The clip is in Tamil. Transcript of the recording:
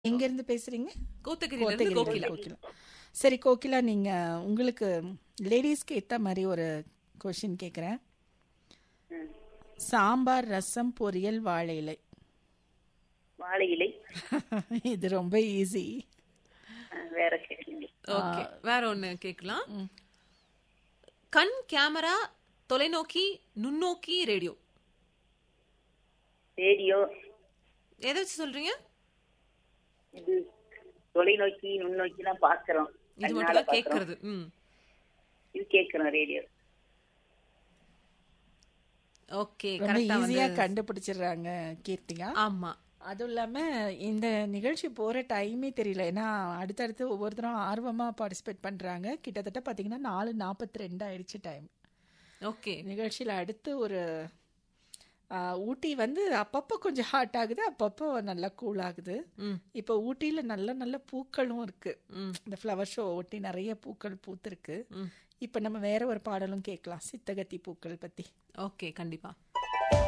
எங்க இருந்து பேசுறீங்க கோத்தகிரில இருந்து கோத்தகிரில கோகிலா கோகிலா சரி கோகிலா நீங்க உங்களுக்கு லேடிஸ்க்கு ஏத்த மாதிரி ஒரு கொஷின் கேக்குறேன் சாம்பார் ரசம் பொரியல் வாழை இலை வாழை இலை இது ரொம்ப ஈஸி அஹ், வேற கேள்வி ஓகே வேற ஒண்ணு கேக்கலாம் கண் கேமரா தொலைநோக்கி நுண்ணோக்கி ரேடியோ ரேடியோ எதை வச்சு சொல்றீங்க இது தொலைநோக்கி நுண்ணோக்கி தான் பாக்குறோம் இது கண்ணால மட்டும் தான் பாக்குறோம். கேக்குறது ம் இது கேக்குறோம் ரேடியோ ஓகே ரொம்ப கரெக்டா ஈஸியா வந்து கண்டுபிடிச்சிடுறாங்க கீர்த்திகா ஆமா அதுவும் இல்லாம இந்த நிகழ்ச்சி போற டைமே தெரியல ஏன்னா அடுத்தடுத்து ஒவ்வொருத்தரும் ஆர்வமா பார்ட்டிசிபேட் பண்றாங்க கிட்டத்தட்ட பாத்தீங்கன்னா நாலு நாற்பத்தி ரெண்டு ஆயிடுச்சு டைம் ஓகே நிகழ்ச்சியில அடுத்து ஒரு ஆ, ஊட்டி வந்து அப்பப்போ கொஞ்சம் ஹாட் ஆகுது அப்பப்போ நல்லா கூல் ஆகுது ம் இப்போ ஊட்டியில நல்ல நல்ல பூக்களும் இருக்கு ம் இந்த ஃப்ளவர் ஷோ ஒட்டி நிறைய பூக்கள் பூத்திருக்கு ம் இப்போ நம்ம வேற ஒரு பாடலும் கேட்கலாம் சித்தகத்தி பூக்கள் பத்தி ஓகே கண்டிப்பா